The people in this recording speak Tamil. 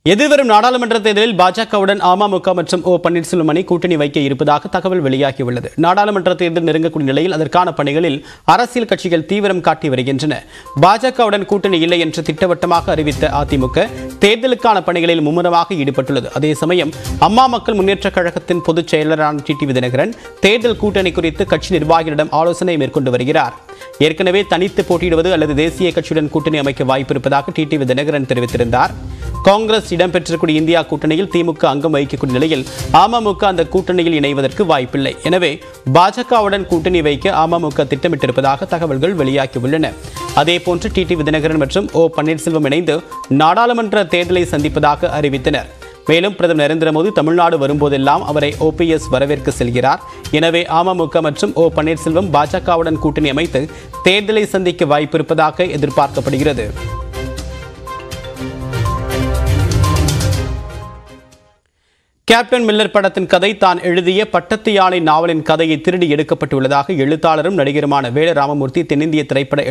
எதிர்வரும் நாடாளுமன்ற தேர்தலில் பாஜகவுடன் அமமுக மற்றும் ஓ பன்னீர்செல்வம் அணி கூட்டணி வைக்க இருப்பதாக தகவல் வெளியாகியுள்ளது நாடாளுமன்ற தேர்தல் நெருங்கக்கூடிய நிலையில் அதற்கான பணிகளில் அரசியல் கட்சிகள் தீவிரம் காட்டி வருகின்றன பாஜகவுடன் கூட்டணி இல்லை என்று திட்டவட்டமாக அறிவித்த அதிமுக தேர்தலுக்கான பணிகளில் மும்முரமாக ஈடுபட்டுள்ளது அதே சமயம் அம்மா மக்கள் முன்னேற்றக் கழகத்தின் பொதுச் செயலரான டிடிவி தினகரன் தேர்தல் கூட்டணி குறித்து கட்சி நிர்வாகிகளிடம் ஆலோசனை மேற்கொண்டு வருகிறார் ஏற்கனவே தனித்து போட்டியிடுவது அல்லது தேசிய கட்சியுடன் கூட்டணி அமைக்க வாய்ப்பிருப்பதாக டிடிவி தினகரன் தெரிவித்திருந்தார் காங்கிரஸ் இடம்பெற்றிருக்கூடிய இந்தியா கூட்டணியில் திமுக அங்கம் வகிக்கக்கூடிய நிலையில் அமமுக அந்த கூட்டணியில் இணைவதற்கு வாய்ப்பில்லை எனவே பாஜகவுடன் கூட்டணி வைக்க அமமுக திட்டமிட்டிருப்பதாக தகவல்கள் வெளியாகியுள்ளன அதேபோன்று டிடிவி தினகரன் மற்றும் ஓ பன்னீர்செல்வம் இணைந்து நாடாளுமன்ற தேர்தலை சந்திப்பதாக அறிவித்தனர் மேலும் பிரதமர் நரேந்திர மோடி தமிழ்நாடு வரும்போதெல்லாம் அவரை ஓபிஎஸ் வரவேற்க செல்கிறார் எனவே அமமுக மற்றும் ஓ பன்னீர்செல்வம் பாஜகவுடன் கூட்டணி அமைத்து தேர்தலை சந்திக்க வாய்ப்பிருப்பதாக எதிர்பார்க்கப்படுகிறது கேப்டன் மில்லர் படத்தின் கதை தான் எழுதிய பட்டத்து யானை நாவலின் கதையை திருடி எடுக்கப்பட்டுள்ளதாக எழுத்தாளரும் நடிகருமான வேல ராமமூர்த்தி தென்னிந்திய திரைப்பட